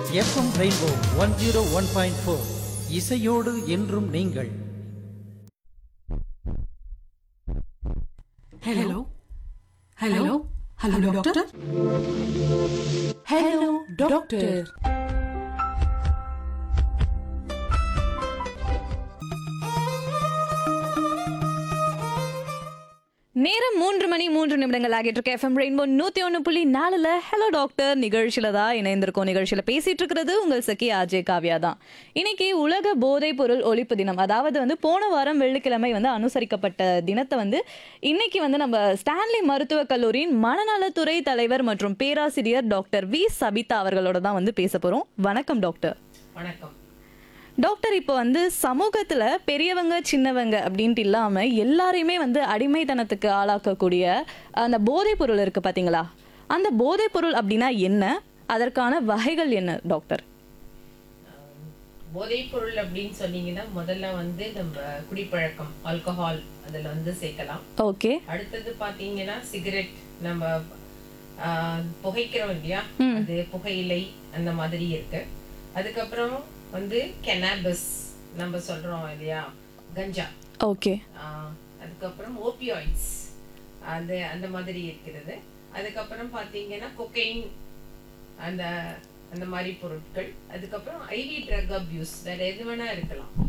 FM rainbow one zero one point four இசையோடு என்றும் நீங்கள் hello hello hello doctor hello doctor நேரம் மூன்று மணி மூன்று நிமிடங்கள் ஆகிட்டு இருக்கு எஃப்எம் ரெயின்போ நூத்தி ஒன்று புள்ளி நாலுல ஹலோ டாக்டர் நிகழ்ச்சியில தான் இணைந்திருக்கோம் நிகழ்ச்சியில பேசிட்டு இருக்கிறது உங்கள் சகி அஜய் காவ்யா தான் இன்னைக்கு உலக போதைப் பொருள் ஒழிப்பு தினம் அதாவது வந்து போன வாரம் வெள்ளிக்கிழமை வந்து அனுசரிக்கப்பட்ட தினத்தை வந்து இன்னைக்கு வந்து நம்ம ஸ்டான்லி மருத்துவக் கல்லூரியின் மனநலத்துறை தலைவர் மற்றும் பேராசிரியர் டாக்டர் வி சபிதா அவர்களோட தான் வந்து பேச போறோம் வணக்கம் டாக்டர் வணக்கம் டாக்டர் இப்போ வந்து சமூகத்துல பெரியவங்க சின்னவங்க அப்படின்ட்டு இல்லாம எல்லாரையுமே வந்து அடிமைத்தனத்துக்கு ஆளாக்கக்கூடிய அந்த போதைப் பொருள் இருக்கு பாத்தீங்களா அந்த போதைப் பொருள் அப்படின்னா என்ன அதற்கான வகைகள் என்ன டாக்டர் போதைப் பொருள் அப்படின்னு சொன்னீங்கன்னா முதல்ல வந்து நம்ம குடிப்பழக்கம் ஆல்கஹால் அதுல வந்து சேர்க்கலாம் ஓகே அடுத்தது பாத்தீங்கன்னா சிகரெட் நம்ம ஆஹ், புகைக்கிறோம் இல்லையா அது புகையிலை அந்த மாதிரி இருக்கு அதுக்கப்புறம் வந்து கெனாபஸ் நம்ம சொல்றோம் இல்லையா கஞ்சா ஓகே ஆஹ், அதுக்கப்புறம் ஓபியாய்ட்ஸ் அது அந்த மாதிரி இருக்கிறது அதுக்கப்புறம் பாத்தீங்கன்னா கொக்கைன் அந்த அந்த மாதிரி பொருட்கள் அதுக்கப்புறம் ஐவி ட்ரக் அபியூஸ் வேற எது வேணா இருக்கலாம்